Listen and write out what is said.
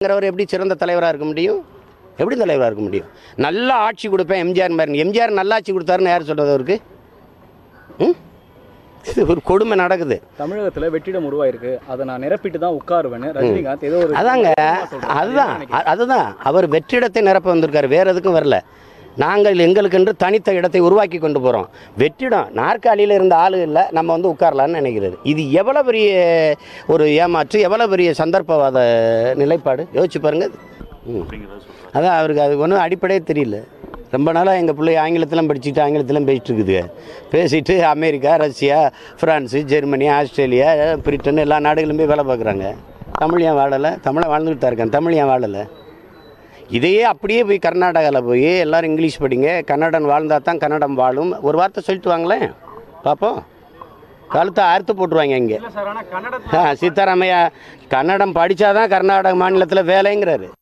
இருக்கிறவர் எப்படி சிறந்த தலைவராக இருக்க முடியும் எப்படி தலைவராக இருக்க முடியும் நல்ல ஆட்சி கொடுப்பேன் எம்ஜிஆர் மாதிரி எம்ஜிஆர் நல்ல ஆட்சி கொடுத்தாருன்னு யார் சொல்கிறது அவருக்கு ம் இது ஒரு கொடுமை நடக்குது தமிழகத்துல வெற்றிடம் உருவாயிருக்கு அதை நான் நிரப்பிட்டு தான் உட்காருவேன்னு ரஜினிகாந்த் ஏதோ ஒரு அதாங்க சொல்றாரு. அதுதான் என்ன நினைக்கிறீங்க? அ- அதுதான் அவர் வெற்றிடத்தை நிரப்ப வந்திருக்காரு வேற எதுக்கும் வரல நாங்கள் எங்களுக்கென்று தனித்த இடத்தை உருவாக்கி கொண்டு போகிறோம் வெற்றிடம் நாற்காலியில் இருந்த ஆளு இல்லை நம்ம வந்து உட்காரலான்னு நினைக்கிறது இது எவ்வளோ பெரிய ஒரு ஏமாற்று எவ்வளோ பெரிய சந்தர்ப்பவாத நிலைப்பாடு யோசிச்சு பாருங்க ம். அதான் அவருக்கு அது ஒன்றும் அடிப்படையே தெரியல ரொம்ப நாளாக எங்கள் பிள்ளை ஆங்கிலத்திலும் படிச்சுட்டு ஆங்கிலத்திலும் பேசிட்டு இருக்குது பேசிட்டு America Russia France Germany Australia Britain எல்லா நாடுகளுமே வேலை பார்க்குறாங்க தமிழ் ஏன் வாழலை தமிழை வாழ்ந்துட்டு தான் இருக்கான் தமிழ் ஏன் வாழலை இதையே அப்படியே போய் கர்நாடகாவில் போய் எல்லாரும் இங்கிலீஷ் படிங்க கன்னடன் வாழ்ந்தால் தான் கன்னடம் வாழும் ஒரு வார்த்தை சொல்லிட்டு வாங்களேன் பார்ப்போம் கழுத்தை அறுத்து போட்டுருவாங்க இங்கே இல்ல சார் ஆனா கன்னடத்துல சீதாராமையா கன்னடம் படித்தாதான் கர்நாடக மாநிலத்தில் வேலைங்கிறாரு